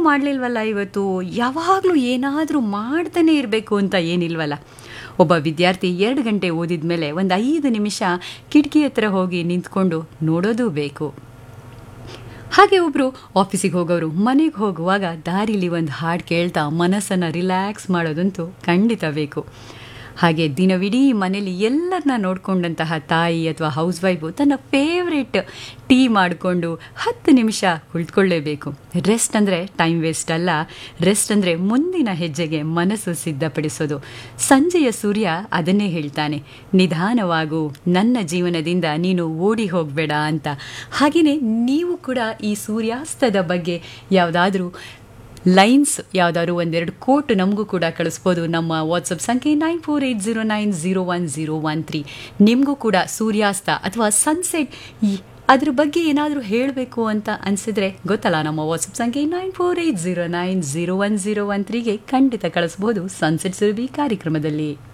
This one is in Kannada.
ಮಾಡಲಿಲ್ವಲ್ಲ ಇವತ್ತು ಯಾವಾಗಲೂ ಏನಾದರೂ ಮಾಡ್ತಾನೆ ಇರಬೇಕು ಅಂತ ಏನಿಲ್ವಲ್ಲ ಒಬ್ಬ ವಿದ್ಯಾರ್ಥಿ ಎರಡು ಗಂಟೆ ಓದಿದ ಮೇಲೆ ಒಂದು ಐದು ನಿಮಿಷ ಕಿಟಕಿ ಹತ್ರ ಹೋಗಿ ನಿಂತ್ಕೊಂಡು ನೋಡೋದು ಬೇಕು ಹಾಗೆ ಒಬ್ಬರು ಆಫೀಸಿಗೆ ಹೋಗೋರು ಮನೆಗೆ ಹೋಗುವಾಗ ದಾರಿಲಿ ಒಂದು ಹಾಡು ಕೇಳ್ತಾ ಮನಸ್ಸನ್ನು ರಿಲ್ಯಾಕ್ಸ್ ಮಾಡೋದಂತೂ ಖಂಡಿತ ಬೇಕು ಹಾಗೆ ದಿನವಿಡೀ ಮನೇಲಿ ಎಲ್ಲರನ್ನ ನೋಡ್ಕೊಂಡಂತಹ ತಾಯಿ ಅಥವಾ ಹೌಸ್ ವೈಫು ತನ್ನ ಫೇವ್ರೆಟ್ ಟೀ ಮಾಡಿಕೊಂಡು ಹತ್ತು ನಿಮಿಷ ಕುಳಿತುಕೊಳ್ಳೇಬೇಕು ರೆಸ್ಟ್ ಅಂದರೆ ಟೈಮ್ ವೇಸ್ಟ್ ಅಲ್ಲ ರೆಸ್ಟ್ ಅಂದರೆ ಮುಂದಿನ ಹೆಜ್ಜೆಗೆ ಮನಸ್ಸು ಸಿದ್ಧಪಡಿಸೋದು ಸಂಜೆಯ ಸೂರ್ಯ ಅದನ್ನೇ ಹೇಳ್ತಾನೆ ನಿಧಾನವಾಗು ನನ್ನ ಜೀವನದಿಂದ ನೀನು ಓಡಿ ಹೋಗಬೇಡ ಅಂತ ಹಾಗೆಯೇ ನೀವು ಕೂಡ ಈ ಸೂರ್ಯಾಸ್ತದ ಬಗ್ಗೆ ಯಾವುದಾದ್ರೂ ಲೈನ್ಸ್ ಯಾವುದಾದ್ರು ಒಂದೆರಡು ಕೋಟ್ ನಮಗೂ ಕೂಡ ಕಳಿಸ್ಬೋದು ನಮ್ಮ ವಾಟ್ಸಪ್ ಸಂಖ್ಯೆ nine four eight zero nine zero one zero one three ನಿಮಗೂ ಕೂಡ ಸೂರ್ಯಾಸ್ತ ಅಥವಾ ಸನ್ಸೆಟ್ ಈ ಅದ್ರ ಬಗ್ಗೆ ಏನಾದರೂ ಹೇಳಬೇಕು ಅಂತ ಅನಿಸಿದ್ರೆ ಗೊತ್ತಲ್ಲ ನಮ್ಮ ವಾಟ್ಸಪ್ ಸಂಖ್ಯೆ nine four eight zero nine zero one zero one ತ್ರೀಗೆ ಖಂಡಿತ ಕಳಿಸ್ಬೋದು ಸನ್ಸೆಟ್ ಸುರಭಿ ಕಾರ್ಯಕ್ರಮದಲ್ಲಿ